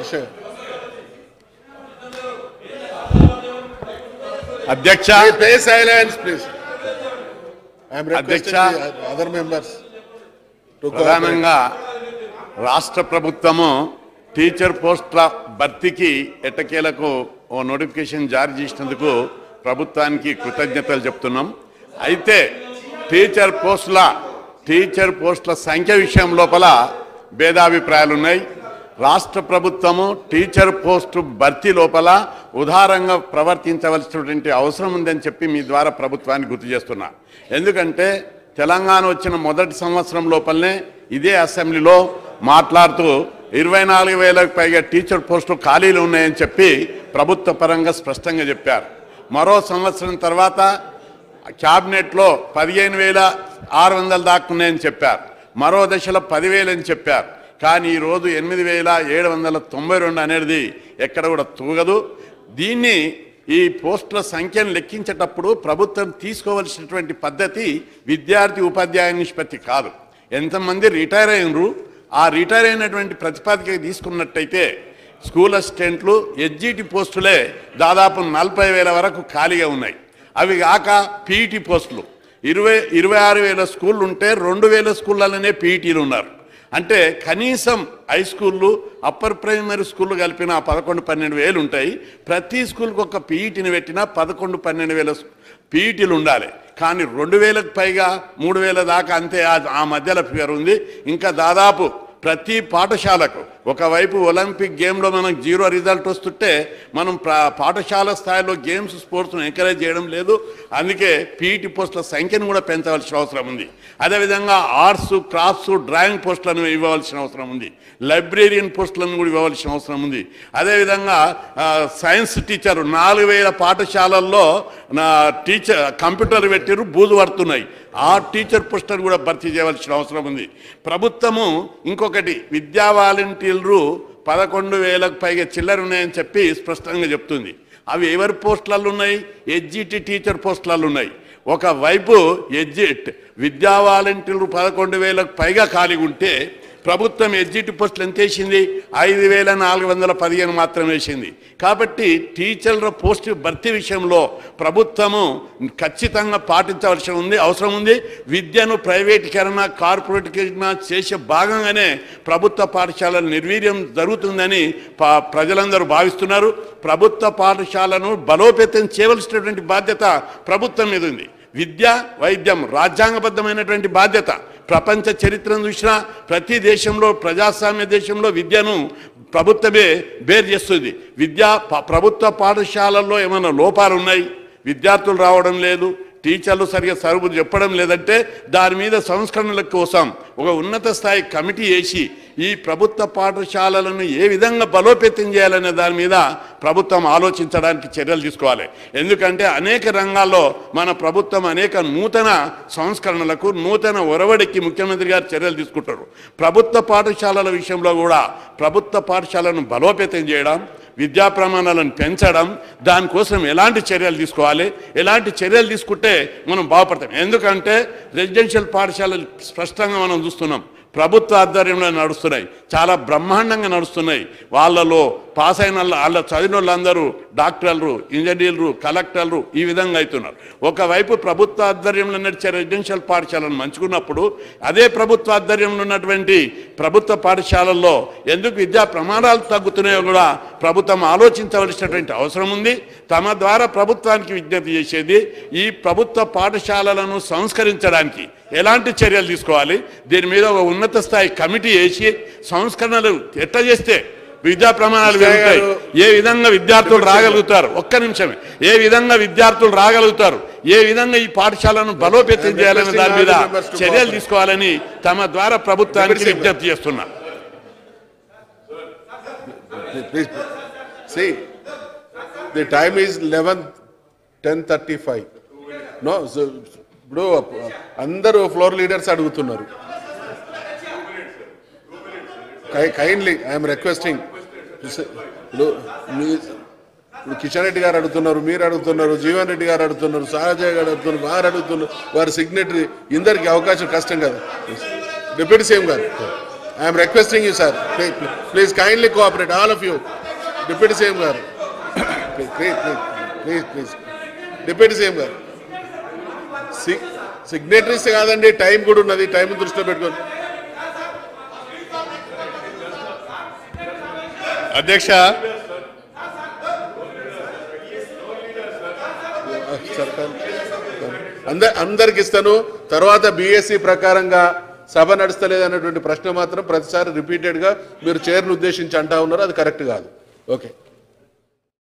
హర్ష అధ్యక్ష పే silence please I'm అధ్యక్ష. రిక్వెస్టింగ్ అదర్ మెంబర్స్ టు ప్రధానంగా రాష్ట్ర ప్రభుత్వము టీచర్ పోస్టుల భర్తీకి ఎట్టకేలకు ఓ నోటిఫికేషన్ జారీ చేసినందుకు ప్రభుత్వానికి కృతజ్ఞతలు చెప్తున్నాం అయితే టీచర్ పోస్టుల టీచర్ పోస్టుల సంఖ్య విషయం లోపల భేదాభిప్రాయాలు ఉన్నాయి రాష్ట్ర ప్రభుత్వము టీచర్ పోస్టు భర్తీ లోపల ఉదారంగా ప్రవర్తించవలసినటువంటి అవసరం ఉందని చెప్పి మీ ద్వారా ప్రభుత్వాన్ని గుర్తు చేస్తున్నా ఎందుకంటే తెలంగాణ వచ్చిన మొదటి సంవత్సరం లోపలనే ఇదే అసెంబ్లీలో మాట్లాడుతూ ఇరవై నాలుగు వేలకు పైగా టీచర్ పోస్టులు ఖాళీలు ఉన్నాయని చెప్పి ప్రభుత్వ పరంగా స్పష్టంగా చెప్పారు మరో సంవత్సరం తర్వాత క్యాబినెట్లో పదిహేను వేల ఆరు వందలు దాక్కున్నాయని చెప్పారు మరో దశలో పదివేలు అని చెప్పారు కానీ ఈరోజు ఎనిమిది వేల ఏడు వందల తొంభై రెండు అనేది ఎక్కడ కూడా తూగదు దీన్ని ఈ పోస్టుల సంఖ్యను లెక్కించేటప్పుడు ప్రభుత్వం తీసుకోవలసినటువంటి పద్ధతి విద్యార్థి ఉపాధ్యాయ నిష్పత్తి కాదు ఎంతమంది రిటైర్ అయినరు ఆ రిటైర్ అయినటువంటి ప్రతిపాదిక తీసుకున్నట్టయితే స్కూల్ అసిస్టెంట్లు ఎడ్జిటి పోస్టులే దాదాపు నలభై వేల వరకు ఖాళీగా ఉన్నాయి అవి కాక పీఈటీ పోస్టులు ఇరవై ఇరవై ఆరు వేల స్కూళ్ళు ఉంటే రెండు వేల స్కూళ్ళలోనే పీఈటీలు ఉన్నారు అంటే కనీసం హై స్కూళ్ళు అప్పర్ ప్రైమరీ స్కూళ్ళు కలిపిన పదకొండు పన్నెండు వేలు ఉంటాయి ప్రతి స్కూల్కి ఒక పీఈటీని పెట్టినా పదకొండు పన్నెండు వేల పీఈటీలు ఉండాలి కానీ రెండు వేలకు పైగా మూడు వేల దాకా అంతే ఆ- ఆ మధ్యలో ఫిగర్ ఉంది ఇంకా దాదాపు ప్రతి పాఠశాలకు ఒకవైపు ఒలింపిక్ గేమ్లో మనకు జీరో రిజల్ట్ వస్తుంటే మనం ప్ర- పాఠశాల స్థాయిలో గేమ్స్ స్పోర్ట్స్ను ఎంకరేజ్ చేయడం లేదు అందుకే పీఈటీ పోస్టుల సంఖ్యను కూడా పెంచవలసిన అవసరం ఉంది అదేవిధంగా ఆర్ట్స్ క్రాఫ్ట్స్ డ్రాయింగ్ పోస్టులను ఇవ్వవలసిన అవసరం ఉంది లైబ్రేరియన్ పోస్టులను కూడా ఇవ్వవలసిన అవసరం ఉంది అదేవిధంగా ఆ, సైన్స్ టీచర్ నాలుగు వేల పాఠశాలల్లో నా టీచర్ కంప్యూటర్ పెట్టిరు బూజు పడుతున్నాయి ఆ టీచర్ పోస్టర్ కూడా భర్తీ చేయవలసిన అవసరం ఉంది ప్రభుత్వము ఇంకొకటి విద్యా వాలంటీర్లు పదకొండు వేలకు పైగా చిల్లర ఉన్నాయని చెప్పి స్పష్టంగా చెప్తుంది అవి ఎవరి పోస్టులలో ఉన్నాయి ఎడ్జిటి టీచర్ పోస్టులలో ఉన్నాయి ఒకవైపు ఎడ్జిట్ విద్యా వాలంటీర్లు పదకొండు వేలకు పైగా ఖాళీ ఉంటే ప్రభుత్వం ఎడ్జిటి పోస్టులు ఎంత వేసింది ఐదు వేల నాలుగు వందల పదిహేను మాత్రం వేసింది కాబట్టి టీచర్ల పోస్టు భర్తీ విషయంలో ప్రభుత్వము ఖచ్చితంగా పాటించవలసి ఉంది అవసరం ఉంది విద్యను ప్రైవేటీకరణ కార్పొరేటీకరణ చేసే భాగంగానే ప్రభుత్వ పాఠశాలల నిర్వీర్యం జరుగుతుందని ప- ప్రజలందరూ భావిస్తున్నారు ప్రభుత్వ పాఠశాలను బలోపేతం చేయవలసినటువంటి బాధ్యత ప్రభుత్వం మీద ఉంది విద్య వైద్యం రాజ్యాంగబద్ధమైనటువంటి బాధ్యత ప్రపంచ చరిత్రను చూసినా ప్రతి దేశంలో ప్రజాస్వామ్య దేశంలో విద్యను ప్రభుత్వమే బేర్ చేస్తుంది విద్యా ప- ప్రభుత్వ పాఠశాలల్లో ఏమైనా లోపాలు ఉన్నాయి విద్యార్థులు రావడం లేదు టీచర్లు సరిగా సరువు చెప్పడం లేదంటే దాని మీద సంస్కరణల కోసం ఒక ఉన్నత స్థాయి కమిటీ వేసి ఈ ప్రభుత్వ పాఠశాలలను ఏ విధంగా బలోపేతం చేయాలనే దాని మీద ప్రభుత్వం ఆలోచించడానికి చర్యలు తీసుకోవాలి ఎందుకంటే అనేక రంగాల్లో మన ప్రభుత్వం అనేక నూతన సంస్కరణలకు నూతన ఒరవడికి ముఖ్యమంత్రి గారు చర్యలు తీసుకుంటారు ప్రభుత్వ పాఠశాలల విషయంలో కూడా ప్రభుత్వ పాఠశాలను బలోపేతం చేయడం విద్యా ప్రమాణాలను పెంచడం దానికోసం ఎలాంటి చర్యలు తీసుకోవాలి ఎలాంటి చర్యలు తీసుకుంటే మనం బాగుపడతాం ఎందుకంటే రెసిడెన్షియల్ పాఠశాలలు స్పష్టంగా మనం చూస్తున్నాం ప్రభుత్వ ఆధ్వర్యంలో నడుస్తున్నాయి చాలా బ్రహ్మాండంగా నడుస్తున్నాయి వాళ్ళలో పాస్ అయిన వాళ్ళ వాళ్ళ చదివిన వాళ్ళందరూ డాక్టర్లు ఇంజనీర్లు కలెక్టర్లు ఈ విధంగా అవుతున్నారు ఒకవైపు ప్రభుత్వ ఆధ్వర్యంలో నడిచే రెసిడెన్షియల్ పాఠశాలను మంచుకున్నప్పుడు అదే ప్రభుత్వ ఆధ్వర్యంలో ఉన్నటువంటి ప్రభుత్వ పాఠశాలల్లో ఎందుకు విద్యా ప్రమాణాలు తగ్గుతున్నాయో కూడా ప్రభుత్వం ఆలోచించవలసినటువంటి అవసరం ఉంది తమ ద్వారా ప్రభుత్వానికి విజ్ఞప్తి చేసేది ఈ ప్రభుత్వ పాఠశాలలను సంస్కరించడానికి ఎలాంటి చర్యలు తీసుకోవాలి దీని మీద ఒక ఉన్నత స్థాయి కమిటీ వేసి సంస్కరణలు ఎట్లా చేస్తే విద్యా ప్రమాణాలు కృష్ణయ్య పెరుగుతాయి గారు, ఏ విధంగా విద్యార్థులు రాగలుగుతారు ఒక్క నిమిషమే ఏ విధంగా విద్యార్థులు రాగలుగుతారు ఏ విధంగా ఈ పాఠశాలను బలోపేతం I'm చేయాలనే దాని మీద requesting all the members to చర్యలు cooperate. తీసుకోవాలని తమ ద్వారా ప్రభుత్వానికి Members, విజ్ఞప్తి చేస్తున్నా Please, see, the time is eleven, ten thirty-five. No, so, ఇప్పుడు అందరూ ఫ్లోర్ లీడర్స్ అడుగుతున్నారు కైండ్లీ ఐఎమ్ రిక్వెస్టింగ్ ఇప్పుడు మీ ఇప్పుడు కిషన్ రెడ్డి గారు అడుగుతున్నారు మీరు అడుగుతున్నారు జీవన్ రెడ్డి గారు అడుగుతున్నారు సహజయ్ గారు అడుగుతున్నారు వారు అడుగుతున్నారు వారి సిగ్నేటరీ ఇందరికి అవకాశం కష్టం కదా డిప్యూటీ సీఎం గారు I'm requesting you sir please kindly cooperate all of you deputy CM గారు please please please please deputy CM గారు సిగ్నేటరీస్ కాదండి టైం కూడా ఉన్నది టైం దృష్టిలో పెట్టుకొని అధ్యక్ష సర్కార్ అందర్ అందరికి ఇస్తాను తర్వాత బీఎస్సీ ప్రకారంగా సభ నడుస్తలేదు అన్నటువంటి ప్రశ్న మాత్రం ప్రతిసారి రిపీటెడ్గా మీరు చైర్ను ఉద్దేశించి అంటా ఉన్నారు అది కరెక్ట్ కాదు ఓకే